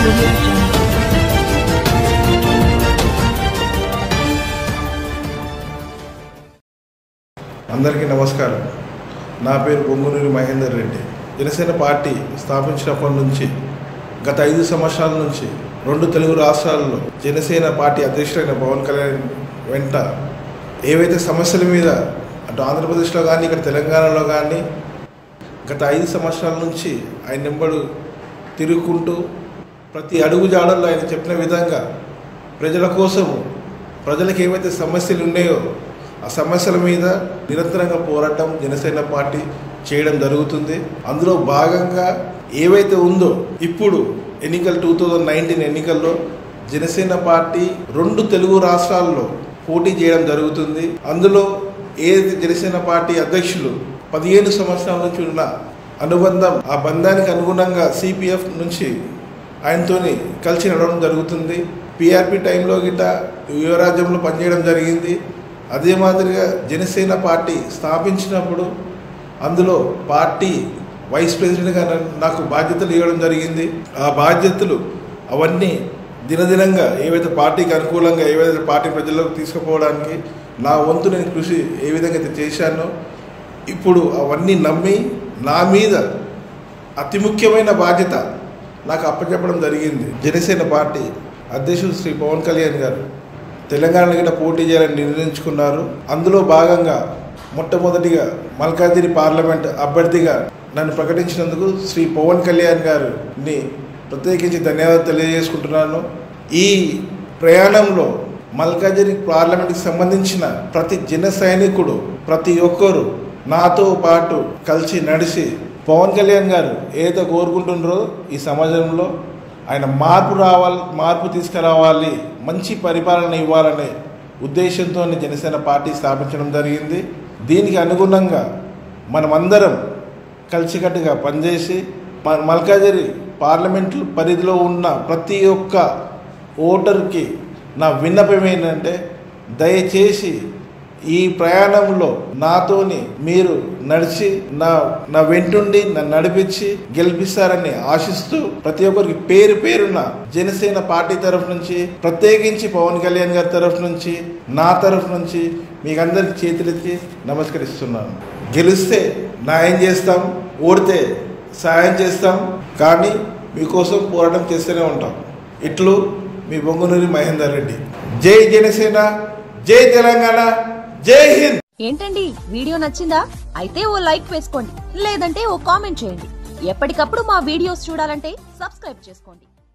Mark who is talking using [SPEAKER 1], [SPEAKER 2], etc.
[SPEAKER 1] audio jungle.
[SPEAKER 2] అందరికీ నమస్కారం నా పేరు పొంగునూరి మహేందర్ రెడ్డి జనసేన పార్టీ స్థాపించినప్పటి నుంచి గత ఐదు సంవత్సరాల నుంచి రెండు తెలుగు రాష్ట్రాల్లో జనసేన పార్టీ అధ్యక్షుడైన పవన్ కళ్యాణ్ వెంట ఏవైతే సమస్యల మీద అటు ఆంధ్రప్రదేశ్లో కానీ ఇక్కడ తెలంగాణలో కానీ గత ఐదు సంవత్సరాల నుంచి ఆయన నెంబడు తిరుగుకుంటూ ప్రతి అడుగు జాడల్లో ఆయన చెప్పిన విధంగా ప్రజల కోసము ప్రజలకు ఏవైతే సమస్యలు ఉన్నాయో ఆ సమస్యల మీద నిరంతరంగా పోరాటం జనసేన పార్టీ చేయడం జరుగుతుంది అందులో భాగంగా ఏవైతే ఉందో ఇప్పుడు ఎన్నికలు టూ థౌజండ్ నైన్టీన్ ఎన్నికల్లో జనసేన పార్టీ రెండు తెలుగు రాష్ట్రాల్లో పోటీ చేయడం జరుగుతుంది అందులో ఏదైతే జనసేన పార్టీ అధ్యక్షులు పదిహేను సంవత్సరాల నుంచి ఉన్న అనుబంధం ఆ బంధానికి అనుగుణంగా సిపిఎఫ్ నుంచి ఆయనతోని కలిసి నడవడం జరుగుతుంది పిఆర్పి టైంలో గిట్ట యువరాజ్యంలో పనిచేయడం జరిగింది అదే మాదిరిగా జనసేన పార్టీ స్థాపించినప్పుడు అందులో పార్టీ వైస్ ప్రెసిడెంట్గా నన్ను- నాకు బాధ్యతలు ఇవ్వడం జరిగింది ఆ బాధ్యతలు అవన్నీ దినదినంగా ఏవైతే పార్టీకి అనుకూలంగా ఏవైతే పార్టీ ప్రజల్లోకి తీసుకుపోవడానికి నా వంతు నేను కృషి ఏ విధంగా అయితే చేశానో ఇప్పుడు అవన్నీ నమ్మి నా మీద అతి ముఖ్యమైన బాధ్యత నాకు అప్పచెప్పడం జరిగింది జనసేన పార్టీ అధ్యక్షుడు శ్రీ పవన్ కళ్యాణ్ గారు తెలంగాణలో గిట్ట పోటీ చేయాలని నిర్ణయించుకున్నారు అందులో భాగంగా మొట్టమొదటిగా మల్కాజిరి పార్లమెంట్ అభ్యర్థిగా నన్ను ప్రకటించినందుకు శ్రీ పవన్ కళ్యాణ్ గారిని ప్రత్యేకించి ధన్యవాదాలు తెలియజేసుకుంటున్నాను ఈ ప్రయాణంలో మల్కాజిరి పార్లమెంట్కి సంబంధించిన ప్రతి జన సైనికుడు ప్రతి ఒక్కరు నాతో పాటు కలిసి నడిచి పవన్ కళ్యాణ్ గారు ఏదో కోరుకుంటున్నారో ఈ సమాజంలో ఆయన మార్పు రావాలి మార్పు తీసుకురావాలి మంచి పరిపాలన ఇవ్వాలనే ఉద్దేశంతో జనసేన పార్టీ స్థాపించడం జరిగింది దీనికి అనుగుణంగా మనమందరం కలిసికట్టుగా పనిచేసి మ- మల్కాజిరి పార్లమెంటు పరిధిలో ఉన్న ప్రతి ఒక్క ఓటర్కి నా విన్నపం ఏంటంటే దయచేసి ఈ ప్రయాణంలో నాతోని మీరు నడిచి నా నా వెంటుండి నన్ను నడిపించి గెలిపిస్తారని ఆశిస్తూ ప్రతి ఒక్కరికి పేరు పేరున జనసేన పార్టీ తరఫు నుంచి ప్రత్యేకించి పవన్ కళ్యాణ్ గారి తరఫు నుంచి నా తరఫు నుంచి మీకు అందరికి చేతులెత్తి నమస్కరిస్తున్నాను గెలిస్తే న్యాయం చేస్తాం ఓడితే సాయం చేస్తాం కానీ మీకోసం పోరాటం చేస్తూనే ఉంటాం ఇట్లు మీ బొంగునూరి మహేందర్ రెడ్డి జై జనసేన జై తెలంగాణ జై హింద్
[SPEAKER 3] ఏంటండి వీడియో నచ్చిందా అయితే ఓ లైక్ వేసుకోండి లేదంటే ఓ కామెంట్ చేయండి ఎప్పటికప్పుడు మా వీడియోస్ చూడాలంటే సబ్స్క్రైబ్ చేసుకోండి